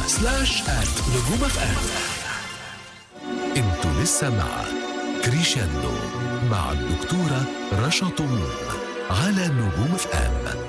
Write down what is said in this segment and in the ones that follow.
سلاش آت نجوم اف ام انتوا لسه مع كريشاندو مع الدكتورة رشا طموح على نجوم اف ام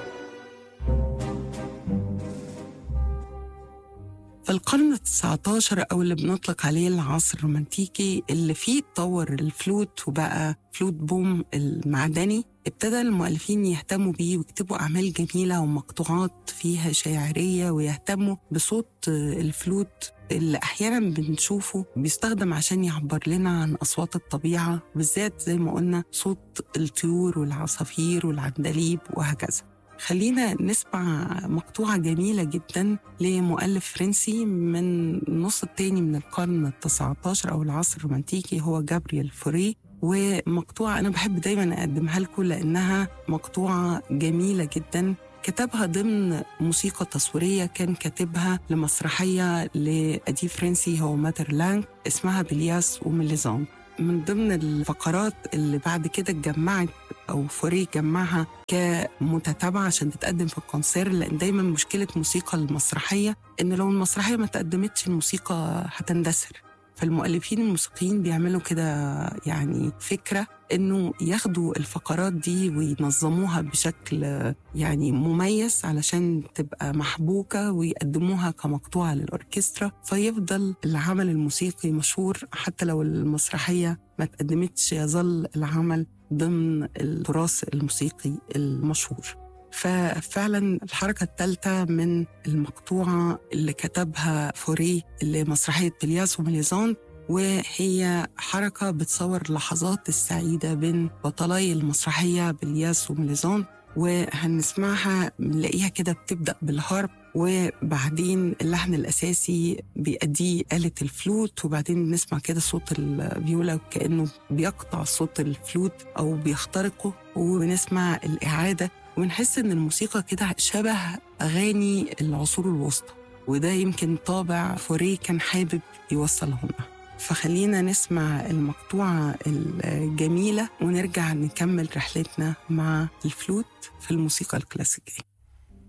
في القرن التسعة عشر أو اللي بنطلق عليه العصر الرومانتيكي اللي فيه اتطور الفلوت وبقى فلوت بوم المعدني ابتدى المؤلفين يهتموا بيه ويكتبوا أعمال جميلة ومقطوعات فيها شاعرية ويهتموا بصوت الفلوت اللي أحيانا بنشوفه بيستخدم عشان يعبر لنا عن أصوات الطبيعة بالذات زي ما قلنا صوت الطيور والعصافير والعندليب وهكذا خلينا نسمع مقطوعة جميلة جدا لمؤلف فرنسي من النص التاني من القرن التسعة عشر أو العصر الرومانتيكي هو جابرييل فوري ومقطوعة أنا بحب دايما أقدمها لكم لأنها مقطوعة جميلة جدا كتبها ضمن موسيقى تصويرية كان كاتبها لمسرحية لأديب فرنسي هو ماتر لانج اسمها بلياس وميليزون من ضمن الفقرات اللي بعد كده اتجمعت او فوري جمعها كمتتابعه عشان تتقدم في الكونسير لان دايما مشكله موسيقى المسرحيه ان لو المسرحيه ما تقدمتش الموسيقى هتندثر فالمؤلفين الموسيقيين بيعملوا كده يعني فكره انه ياخدوا الفقرات دي وينظموها بشكل يعني مميز علشان تبقى محبوكه ويقدموها كمقطوعه للاوركسترا فيفضل العمل الموسيقي مشهور حتى لو المسرحيه ما تقدمتش يظل العمل ضمن التراث الموسيقي المشهور ففعلا الحركة الثالثة من المقطوعة اللي كتبها فوري لمسرحية بلياس وميليزون وهي حركة بتصور لحظات السعيدة بين بطلاي المسرحية بلياس وميليزون وهنسمعها نلاقيها كده بتبدأ بالهارب وبعدين اللحن الأساسي بيأديه آلة الفلوت وبعدين نسمع كده صوت الفيولا كأنه بيقطع صوت الفلوت أو بيخترقه ونسمع الإعادة ونحس إن الموسيقى كده شبه أغاني العصور الوسطى وده يمكن طابع فوري كان حابب يوصله لنا فخلينا نسمع المقطوعة الجميلة ونرجع نكمل رحلتنا مع الفلوت في الموسيقى الكلاسيكية